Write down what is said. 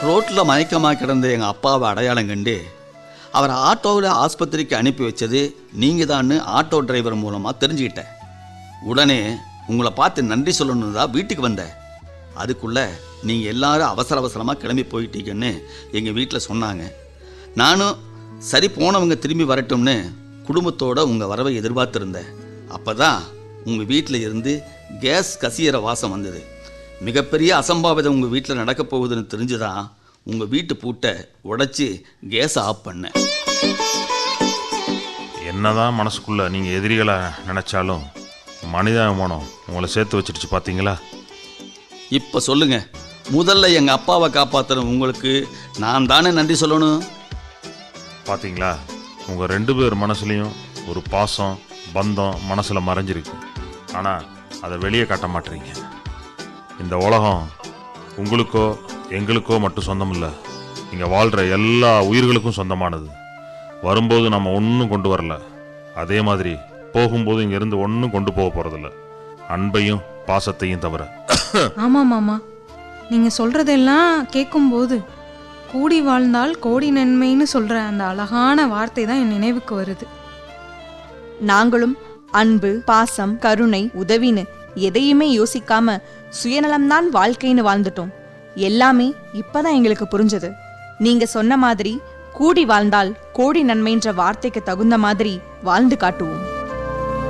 ரோட்டில் மயக்கமாக கிடந்த எங்கள் அப்பாவை அடையாளம் கண்டு அவரை ஆட்டோவில் ஆஸ்பத்திரிக்கு அனுப்பி வச்சது நீங்கள் தான்னு ஆட்டோ டிரைவர் மூலமாக தெரிஞ்சுக்கிட்டேன் உடனே உங்களை பார்த்து நன்றி சொல்லணுன்னு தான் வீட்டுக்கு வந்தேன் அதுக்குள்ளே நீங்கள் எல்லாரும் அவசர அவசரமாக கிளம்பி போயிட்டீங்கன்னு எங்கள் வீட்டில் சொன்னாங்க நானும் சரி போனவங்க திரும்பி வரட்டும்னு குடும்பத்தோட உங்கள் வரவை எதிர்பார்த்துருந்தேன் அப்போ தான் உங்கள் வீட்டில் இருந்து கேஸ் கசியிற வாசம் வந்தது மிகப்பெரிய அசம்பாவிதம் உங்கள் வீட்டில் நடக்க போகுதுன்னு தெரிஞ்சுதான் உங்கள் வீட்டு பூட்டை உடைச்சி கேஸை ஆஃப் பண்ணேன் என்னதான் மனசுக்குள்ள நீங்க எதிரிகளை நினைச்சாலும் மனிதாபிமானம் உங்களை சேர்த்து வச்சிருச்சு பாத்தீங்களா இப்போ சொல்லுங்க முதல்ல எங்கள் அப்பாவை காப்பாற்றுற உங்களுக்கு நான் தானே நன்றி சொல்லணும் பாத்தீங்களா உங்க ரெண்டு பேர் மனசுலயும் ஒரு பாசம் பந்தம் மனசுல மறைஞ்சிருக்கு ஆனா அதை வெளியே காட்ட மாட்டீங்க இந்த உலகம் உங்களுக்கோ எங்களுக்கோ மட்டும் சொந்தம் இல்லை இங்க வாழ்ற எல்லா உயிர்களுக்கும் சொந்தமானது வரும்போது நம்ம ஒன்றும் கொண்டு வரல அதே மாதிரி போகும்போது இங்க இருந்து ஒன்றும் கொண்டு போக போறதில்ல அன்பையும் பாசத்தையும் தவிர ஆமா மாமா நீங்க சொல்றதெல்லாம் கேட்கும்போது கூடி வாழ்ந்தால் கோடி நன்மைன்னு சொல்ற அந்த அழகான வார்த்தை தான் என் நினைவுக்கு வருது நாங்களும் அன்பு பாசம் கருணை உதவின்னு எதையுமே யோசிக்காம சுயநலம்தான் வாழ்க்கைன்னு வாழ்ந்துட்டோம் எல்லாமே இப்பதான் எங்களுக்கு புரிஞ்சது நீங்க சொன்ன மாதிரி கூடி வாழ்ந்தால் கோடி நன்மைன்ற வார்த்தைக்கு தகுந்த மாதிரி வாழ்ந்து காட்டுவோம்